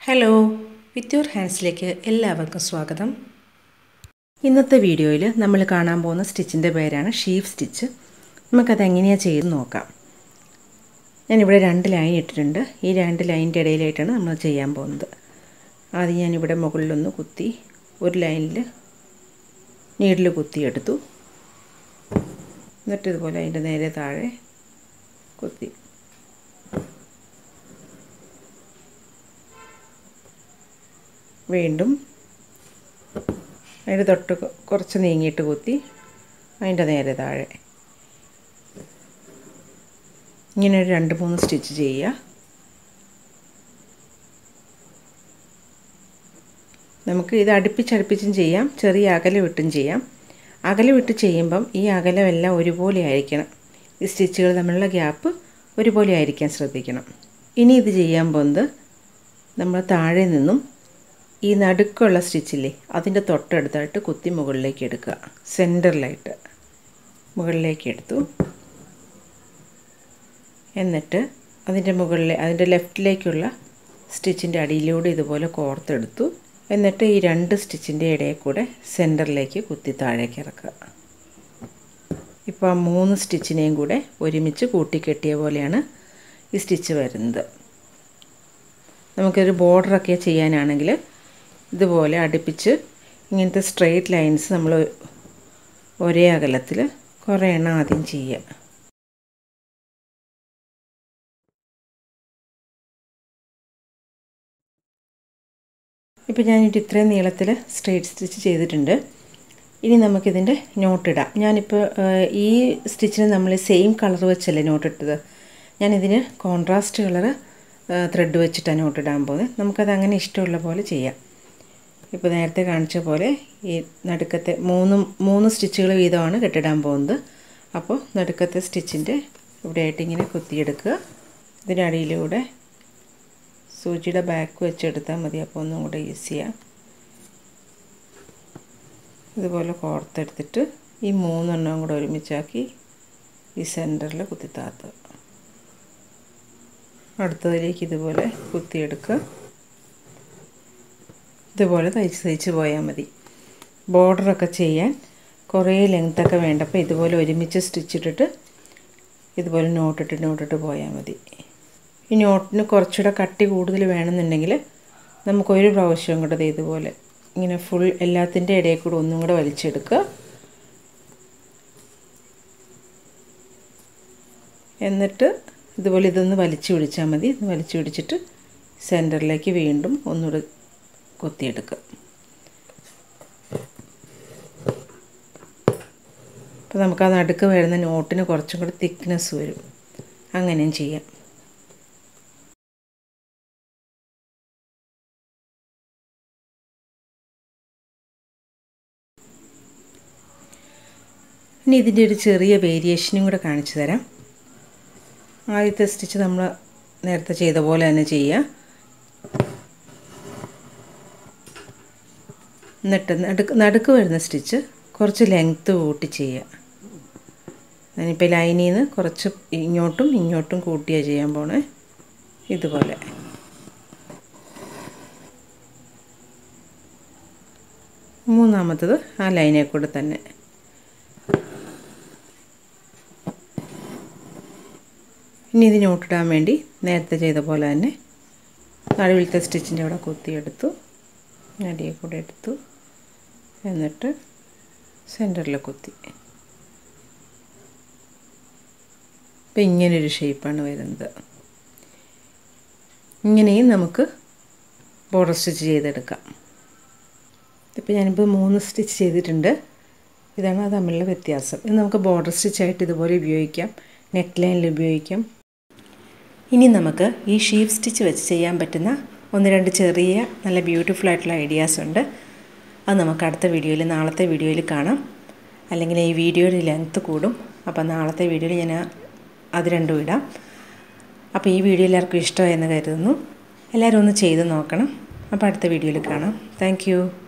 hello with your ഹാൻഡ്സിലേക്ക് എല്ലാവർക്കും സ്വാഗതം ഇന്നത്തെ വീഡിയോയിൽ നമ്മൾ കാണാൻ പോകുന്ന സ്റ്റിച്ചിൻ്റെ പേരാണ് ഷീഫ് സ്റ്റിച്ച് നമുക്കത് എങ്ങനെയാണ് ചെയ്ത് നോക്കാം ഞാനിവിടെ രണ്ട് ലൈൻ ഇട്ടിട്ടുണ്ട് ഈ രണ്ട് ലൈനിൻ്റെ ഇടയിലായിട്ടാണ് നമ്മൾ ചെയ്യാൻ പോകുന്നത് ആദ്യം ഞാനിവിടെ മുകളിലൊന്ന് കുത്തി ഒരു ലൈനിൽ നീഡിൽ കുത്തിയെടുത്തു എന്നിട്ട് ഇതുപോലെ അതിൻ്റെ നേരെ താഴെ കുത്തി വീണ്ടും അതിൻ്റെ തൊട്ട് കുറച്ച് നീങ്ങിയിട്ട് കുത്തി അതിൻ്റെ നേരെ താഴെ ഇങ്ങനെ ഒരു രണ്ട് മൂന്ന് സ്റ്റിച്ച് ചെയ്യുക നമുക്ക് ഇത് അടുപ്പിച്ചടുപ്പിച്ചും ചെയ്യാം ചെറിയ അകല വിട്ടും ചെയ്യാം അകല വിട്ട് ചെയ്യുമ്പം ഈ അകലമെല്ലാം ഒരുപോലെ ആയിരിക്കണം ഈ സ്റ്റിച്ചുകൾ തമ്മിലുള്ള ഗ്യാപ്പ് ഒരുപോലെ ആയിരിക്കാൻ ശ്രദ്ധിക്കണം ഇനി ഇത് ചെയ്യാൻ പോകുന്നത് നമ്മൾ താഴെ നിന്നും ഈ നടുക്കുള്ള സ്റ്റിച്ചില്ലേ അതിൻ്റെ തൊട്ടടുത്തായിട്ട് കുത്തി മുകളിലേക്ക് എടുക്കുക സെൻറ്ററിലായിട്ട് മുകളിലേക്ക് എടുത്തു എന്നിട്ട് അതിൻ്റെ മുകളിലെ അതിൻ്റെ ലെഫ്റ്റിലേക്കുള്ള സ്റ്റിച്ചിൻ്റെ അടിയിലൂടെ ഇതുപോലെ കോർത്തെടുത്തു എന്നിട്ട് ഈ രണ്ട് സ്റ്റിച്ചിൻ്റെ ഇടയിൽ കൂടെ സെൻറ്ററിലേക്ക് കുത്തി താഴേക്ക് ഇറക്കുക ഇപ്പോൾ ആ മൂന്ന് സ്റ്റിച്ചിനെയും കൂടെ ഒരുമിച്ച് കൂട്ടിക്കെട്ടിയ പോലെയാണ് ഈ സ്റ്റിച്ച് വരുന്നത് നമുക്കൊരു ബോർഡറൊക്കെ ചെയ്യാനാണെങ്കിൽ ഇതുപോലെ അടുപ്പിച്ച് ഇങ്ങനത്തെ സ്ട്രെയിറ്റ് ലൈൻസ് നമ്മൾ ഒരേ അകലത്തിൽ കുറേ എണ്ണം ആദ്യം ചെയ്യുക ഇപ്പോൾ ഞാനിട്ട് ഇത്രയും നീളത്തിൽ സ്ട്രെയിറ്റ് സ്റ്റിച്ച് ചെയ്തിട്ടുണ്ട് ഇനി നമുക്കിതിൻ്റെ നോട്ടിടാം ഞാനിപ്പോൾ ഈ സ്റ്റിച്ചിന് നമ്മൾ സെയിം കളർ വെച്ചല്ലേ നോട്ടിട്ടത് ഞാനിതിന് കോൺട്രാസ്റ്റ് കളർ ത്രെഡ് വെച്ചിട്ടാണ് നോട്ടിടാൻ പോകുന്നത് നമുക്കത് അങ്ങനെ ഇഷ്ടമുള്ള പോലെ ചെയ്യാം ഇപ്പോൾ നേരത്തെ കാണിച്ച പോലെ ഈ നടുക്കത്തെ മൂന്ന് മൂന്ന് സ്റ്റിച്ചുകൾ വീതമാണ് കെട്ടിടാൻ പോകുന്നത് അപ്പോൾ നടുക്കത്തെ സ്റ്റിച്ചിൻ്റെ ഇവിടെയായിട്ട് ഇങ്ങനെ കുത്തിയെടുക്കുക ഇതിനടിയിലൂടെ സൂചിയുടെ ബാക്ക് വെച്ചെടുത്താൽ മതി അപ്പോൾ ഒന്നും കൂടെ ഈസിയാണ് ഇതുപോലെ കോർത്തെടുത്തിട്ട് ഈ മൂന്നെണ്ണം കൂടെ ഒരുമിച്ചാക്കി ഈ സെൻറ്ററിൽ കുത്തിത്താത്തുക അടുത്തതിലേക്ക് ഇതുപോലെ കുത്തിയെടുക്കുക ഇതുപോലെ തയ്ച്ച് തയ്ച്ച് പോയാൽ മതി ബോർഡറൊക്കെ ചെയ്യാൻ കുറേ ലെങ്ത്തൊക്കെ വേണ്ടപ്പോൾ ഇതുപോലെ ഒരുമിച്ച് സ്റ്റിച്ചിട്ടിട്ട് ഇതുപോലെ നോട്ടിട്ട് നോട്ടിട്ട് പോയാൽ മതി ഈ നോട്ടിന് കുറച്ചുകൂടെ കട്ടി കൂടുതൽ വേണമെന്നുണ്ടെങ്കിൽ നമുക്കൊരു പ്രാവശ്യം കൂടെ ഇതുപോലെ ഇങ്ങനെ ഫുൾ എല്ലാത്തിൻ്റെ ഇടയിൽ കൂടെ ഒന്നും കൂടെ വലിച്ചെടുക്കുക എന്നിട്ട് ഇതുപോലെ ഇതൊന്ന് വലിച്ചു പിടിച്ചാൽ മതി വലിച്ചു പിടിച്ചിട്ട് സെൻറ്ററിലേക്ക് വീണ്ടും ഒന്നുകൂടെ കൊത്തിയെടുക്കുക അപ്പോൾ നമുക്ക് ആ നടുക്ക് വരുന്ന നോട്ടിന് കുറച്ചും കൂടി തിക്നെസ് വരും അങ്ങനെയും ചെയ്യാം ഇനി ഇതിൻ്റെ ഒരു ചെറിയ വേരിയേഷനും കൂടെ കാണിച്ചു തരാം ആദ്യത്തെ സ്റ്റിച്ച് നമ്മൾ നേരത്തെ ചെയ്ത പോലെ തന്നെ ചെയ്യുക എന്നിട്ട് നടുക്ക് നടുക്ക് വരുന്ന സ്റ്റിച്ച് കുറച്ച് ലെങ്ത്ത് കൂട്ടി ചെയ്യുക ഞാനിപ്പോൾ ലൈനിൽ നിന്ന് കുറച്ച് ഇങ്ങോട്ടും ഇങ്ങോട്ടും കൂട്ടിയാണ് ചെയ്യാൻ പോണേ ഇതുപോലെ മൂന്നാമത്തത് ആ ലൈനെ കൂടെ തന്നെ ഇനി ഇത് നോട്ടിടാൻ വേണ്ടി നേരത്തെ ചെയ്ത പോലെ തന്നെ നടുവിലത്തെ സ്റ്റിച്ചിൻ്റെ അവിടെ കുത്തിയെടുത്തു അടിയെ കൂടെ എടുത്തു എന്നിട്ട് സെൻറ്ററിൽ കുത്തി ഇപ്പം ഇങ്ങനൊരു ഷേപ്പാണ് വരുന്നത് ഇങ്ങനെയും നമുക്ക് ബോർഡർ സ്റ്റിച്ച് ചെയ്തെടുക്കാം ഇപ്പം ഞാനിപ്പോൾ മൂന്ന് സ്റ്റിച്ച് ചെയ്തിട്ടുണ്ട് ഇതാണ് അത് തമ്മിലുള്ള വ്യത്യാസം ഇത് നമുക്ക് ബോർഡർ സ്റ്റിച്ചായിട്ട് ഇതുപോലെ ഉപയോഗിക്കാം നെക്ക് ലൈനിൽ ഉപയോഗിക്കാം ഇനി നമുക്ക് ഈ ഷീഫ് സ്റ്റിച്ച് വെച്ച് ചെയ്യാൻ പറ്റുന്ന ഒന്ന് രണ്ട് ചെറിയ നല്ല ബ്യൂട്ടിഫുൾ ആയിട്ടുള്ള ഐഡിയാസ് ഉണ്ട് അത് നമുക്ക് അടുത്ത വീഡിയോയിൽ നാളത്തെ വീഡിയോയിൽ കാണാം അല്ലെങ്കിൽ ഈ വീഡിയോയുടെ ലെങ്ത്ത് കൂടും അപ്പോൾ നാളത്തെ വീഡിയോയിൽ ഞാൻ അത് രണ്ടും ഇടാം അപ്പോൾ ഈ വീഡിയോ എല്ലാവർക്കും ഇഷ്ടമായെന്ന് കരുതുന്നു എല്ലാവരും ഒന്ന് ചെയ്ത് നോക്കണം അപ്പോൾ അടുത്ത വീഡിയോയിൽ കാണാം താങ്ക്